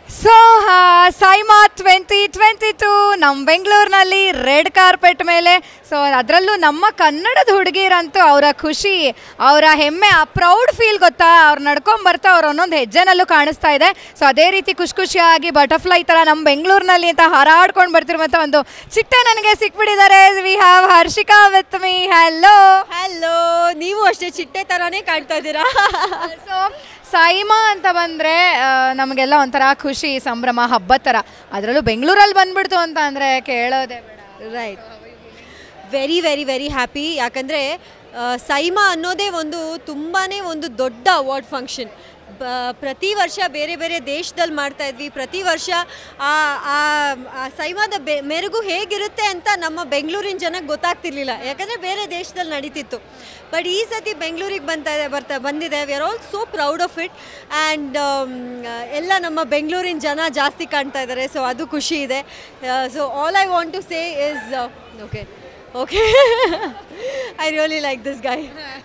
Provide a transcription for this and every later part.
So SIIMA twenty twenty two ನಮ್ಮ ಬೆಂಗಳೂರಿನಲ್ಲಿ red carpet ಮೇಲೆ ಸೊ ಅದರಲ್ಲೂ ನಮ್ಮ ಕನ್ನಡದ ಹುಡುಗಿರಂತೂ ಅವರ ಖುಷಿ ಅವರ ಹೆಮ್ಮೆ ಆ ಪ್ರೌಡ್ ಫೀಲ್ ಗೊತ್ತಾ ಅವ್ರು ನಡ್ಕೊಂಡ್ ಬರ್ತಾ ಅವ್ರ ಒಂದೊಂದು ಹೆಜ್ಜೆನಲ್ಲೂ ಕಾಣಿಸ್ತಾ ಇದೆ ಸೊ ಅದೇ ರೀತಿ ಖುಷಿ ಖುಷಿಯಾಗಿ ಬಟರ್ಫ್ಲೈ ಥರ ನಮ್ಮ ಬೆಂಗಳೂರಿನಲ್ಲಿ ಅಂತ ಹಾರಾಡ್ಕೊಂಡು ಬರ್ತಿರುವಂಥ ಒಂದು ಚಿಟ್ಟೆ ನನಗೆ ಸಿಕ್ಬಿಟ್ಟಿದ್ದಾರೆ we have Harshika with me hello hello ನೀವು ಅಷ್ಟೇ ಚಿಟ್ಟೆ ಥರನೇ ಕಾಣ್ತಾ ಇದ್ದೀರಾ ಸೊ ಸೈಮಾ ಅಂತ ಬಂದರೆ ನಮಗೆಲ್ಲ ಒಂಥರ ಖುಷಿ ಸಂಭ್ರಮ ಹಬ್ಬದ ಥರ ಅದರಲ್ಲೂ ಬೆಂಗಳೂರಲ್ಲಿ ಬಂದ್ಬಿಡ್ತು ಅಂತ ಅಂದರೆ ಕೇಳೋದೇ ಬೇಡ right very very very happy ಯಾಕಂದರೆ ಸೈಮಾ ಅನ್ನೋದೇ ಒಂದು ತುಂಬಾ ಒಂದು ದೊಡ್ಡ ಅವಾರ್ಡ್ ಫಂಕ್ಷನ್ ಪ್ರತಿ ವರ್ಷ ಬೇರೆ ಬೇರೆ ದೇಶದಲ್ಲಿ ಮಾಡ್ತಾ ಇದ್ವಿ ಪ್ರತಿ ವರ್ಷ ಆ ಆ- ಆ ಸೈಮಾದ ಬೆ ಮೆರುಗು ಹೇಗಿರುತ್ತೆ ಅಂತ ನಮ್ಮ ಬೆಂಗಳೂರಿನ ಜನಕ್ಕೆ ಗೊತ್ತಾಗ್ತಿರ್ಲಿಲ್ಲ ಯಾಕಂದರೆ ಬೇರೆ ದೇಶದಲ್ಲಿ ನಡೀತಿತ್ತು ಬಟ್ ಈ ಸತಿ ಬೆಂಗಳೂರಿಗೆ ಬಂತ ಬರ್ತಾ ಬಂದಿದೆ we are all so proud of it and ಎಲ್ಲ ನಮ್ಮ ಬೆಂಗಳೂರಿನ ಜನ ಜಾಸ್ತಿ ಕಾಣ್ತಾ ಇದ್ದಾರೆ ಸೊ ಅದು ಖುಷಿ ಇದೆ so all I want to say is okay okay I really like this guy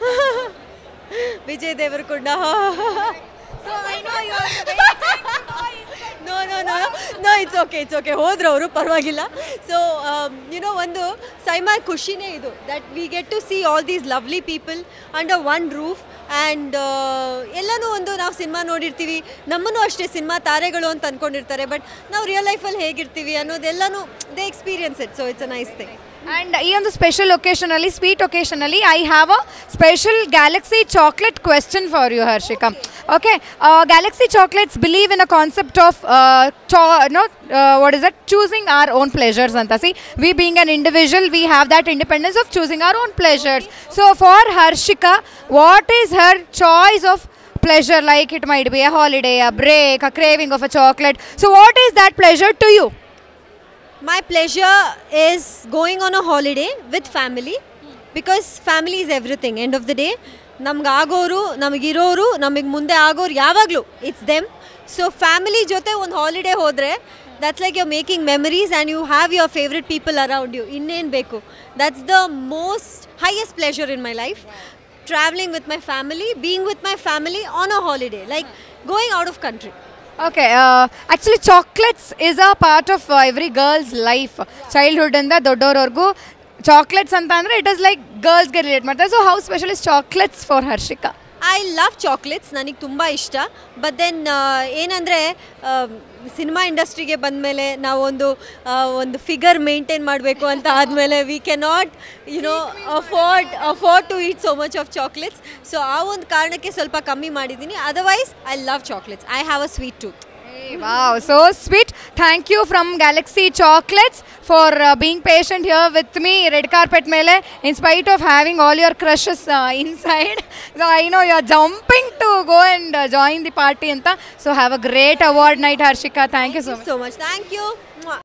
Vijay Deverakonda no no no no it's okay it's okay ಹೋದ್ರು ಅವರು ಪರವಾಗಿಲ್ಲ ಸೊ ಯುನೋ ಒಂದು ಸೈಮಾ ಖುಷಿನೇ ಇದು that we get to see all these lovely people under one roof and ಎಲ್ಲನೂ ಒಂದು ನಾವು cinema ನೋಡಿರ್ತೀವಿ ನಮ್ಮನ್ನು ಅಷ್ಟೇ ಸಿನಿಮಾ ತಾರೆಗಳು ಅಂತ ಅಂದ್ಕೊಂಡಿರ್ತಾರೆ ಬಟ್ ನಾವು ರಿಯಲ್ ಲೈಫಲ್ಲಿ ಹೇಗಿರ್ತೀವಿ ಅನ್ನೋದೆಲ್ಲನೂ they experience it so it's a nice thing and ಈ ಒಂದು ಸ್ಪೆಷಲ್ ಒಕೇಶನಲ್ಲಿ ಸ್ವೀಟ್ ಒಕೇಶನಲ್ಲಿ I have a special Galaxy chocolate question for you Harshika okay Galaxy chocolates believe in a concept of no what is that choosing our own pleasures ಅಂತ see we being an individual we have that independence of choosing our own pleasures so for Harshika what is her choice of pleasure like it might be a holiday a break a craving of a chocolate so what is that pleasure to you My pleasure is going on a holiday with family because family is everything. End of the day, ನಮ್ಗೆ ಆಗೋರು ನಮಗಿರೋರು ನಮಗೆ ಮುಂದೆ ಆಗೋರು ಯಾವಾಗಲೂ it's them so family ಜೊತೆ ಒಂದು holiday ಹೋದರೆ that's like you making memories and you have your favourite people around you ಇನ್ನೇನು ಬೇಕು that's the most highest pleasure in my life travelling with my family being with my family on a holiday like going out of country okay actually chocolates is a part of every girl's life ಚೈಲ್ಡ್ಹುಡ್ಡಿಂದ ದೊಡ್ಡೋರವರೆಗೂ chocolates ಅಂತ ಅಂದರೆ it is like ಗರ್ಲ್ಸ್ಗೆ relate ಮಾಡ್ತಾರೆ so how special is chocolates for Harshika I love chocolates ನನಗೆ ತುಂಬ ಇಷ್ಟ but then ಏನಂದರೆ ಸಿನಿಮಾ ಇಂಡಸ್ಟ್ರಿಗೆ ಬಂದಮೇಲೆ ನಾವೊಂದು ಆ, ಒಂದು ಫಿಗರ್ ಮೇಂಟೈನ್ ಮಾಡಬೇಕು ಅಂತ ಆದಮೇಲೆ we cannot you know afford afford to eat so much of chocolates so ಆ ಒಂದು ಕಾರಣಕ್ಕೆ ಸ್ವಲ್ಪ ಕಮ್ಮಿ ಮಾಡಿದ್ದೀನಿ otherwise I love chocolates I have a sweet tooth Wow, so sweet. Thank you from Galaxy Chocolates for uh, being patient here with me, red carpet mele, in spite of having all your crushes uh, inside. So I know you're jumping to go and uh, join the party anta. So have a great award night, Harshika. Thank you so much. So much thank you